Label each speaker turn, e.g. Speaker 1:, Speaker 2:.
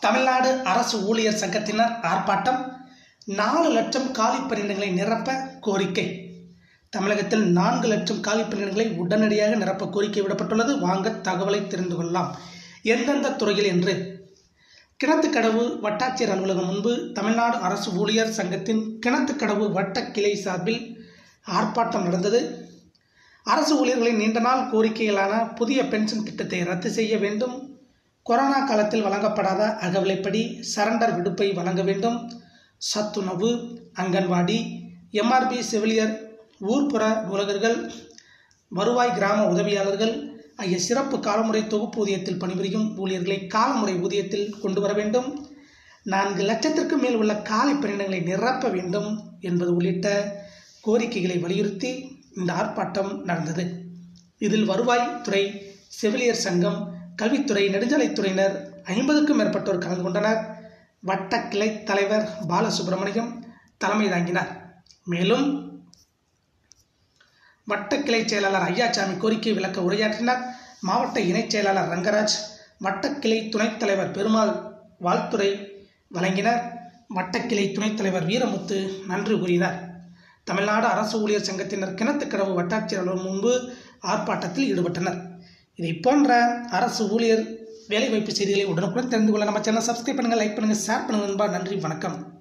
Speaker 1: தமிழ்நாடு அரசு ஊழியர் சங்கத்தினர் ஆர்ப்பாட்டம் நாலு லட்சம் காலி பணியிடங்களை நிரப்ப கோரிக்கை தமிழகத்தில் நான்கு லட்சம் காலி பணியிடங்களை உடனடியாக நிரப்ப கோரிக்கை விடப்பட்டுள்ளது வாங்க தகவலை தெரிந்து கொள்ளலாம் எந்தெந்த துறையில் என்று கிணத்துக்கடவு வட்டாட்சியர் அலுவலகம் முன்பு தமிழ்நாடு அரசு ஊழியர் சங்கத்தின் கிணத்துக்கடவு வட்ட கிளை சார்பில் ஆர்ப்பாட்டம் நடந்தது அரசு ஊழியர்களின் நீண்ட நாள் கோரிக்கைகளான புதிய பென்ஷன் திட்டத்தை ரத்து செய்ய வேண்டும் கொரோனா காலத்தில் வழங்கப்படாத அகவிலைப்படி சரண்டர் விடுப்பை வழங்க வேண்டும் சத்துணவு அங்கன்வாடி எம்ஆர்பி செவிலியர் ஊர்ப்புற நூலகர்கள் வருவாய் கிராம உதவியாளர்கள் ஆகிய சிறப்பு காலமுறை தொகுப்பு ஊதியத்தில் பணிபுரியும் ஊழியர்களை காலமுறை ஊதியத்தில் கொண்டு வர வேண்டும் நான்கு லட்சத்திற்கு மேல் உள்ள காலி பணியிடங்களை நிரப்ப வேண்டும் என்பது உள்ளிட்ட கோரிக்கைகளை வலியுறுத்தி இந்த ஆர்ப்பாட்டம் நடந்தது இதில் வருவாய்த்துறை செவிலியர் சங்கம் கல்வித்துறை நெடுஞ்சாலைத்துறையினர் ஐம்பதுக்கும் மேற்பட்டோர் கலந்து கொண்டனர் வட்ட கிளை தலைவர் பாலசுப்ரமணியம் தலைமை தாங்கினார் மேலும் வட்ட கிளை செயலாளர் ஐயாசாமி கோரிக்கை விளக்க உரையாற்றினார் மாவட்ட இணைச் செயலாளர் ரங்கராஜ் வட்டக்கிளை துணைத் தலைவர் பெருமாள் வாழ்த்துறை வழங்கினர் வட்டக்கிளை துணைத் தலைவர் வீரமுத்து நன்றி கூறினார் தமிழ்நாடு அரசு ஊழியர் சங்கத்தினர் கிணத்துக்கடவு வட்டாட்சியர் அலுவலகம் முன்பு ஆர்ப்பாட்டத்தில் ஈடுபட்டனர் இதை போன்ற அரசு ஊழியர் வேலைவாய்ப்பு செய்திகளை உடனுக்குடன் தெரிந்து கொள்ள நம்ம சேனல் சப்ஸ்கிரைப் பண்ணுங்கள் லைக் பண்ணுங்கள் ஷேர் பண்ணுங்கள் நண்பா நன்றி வணக்கம்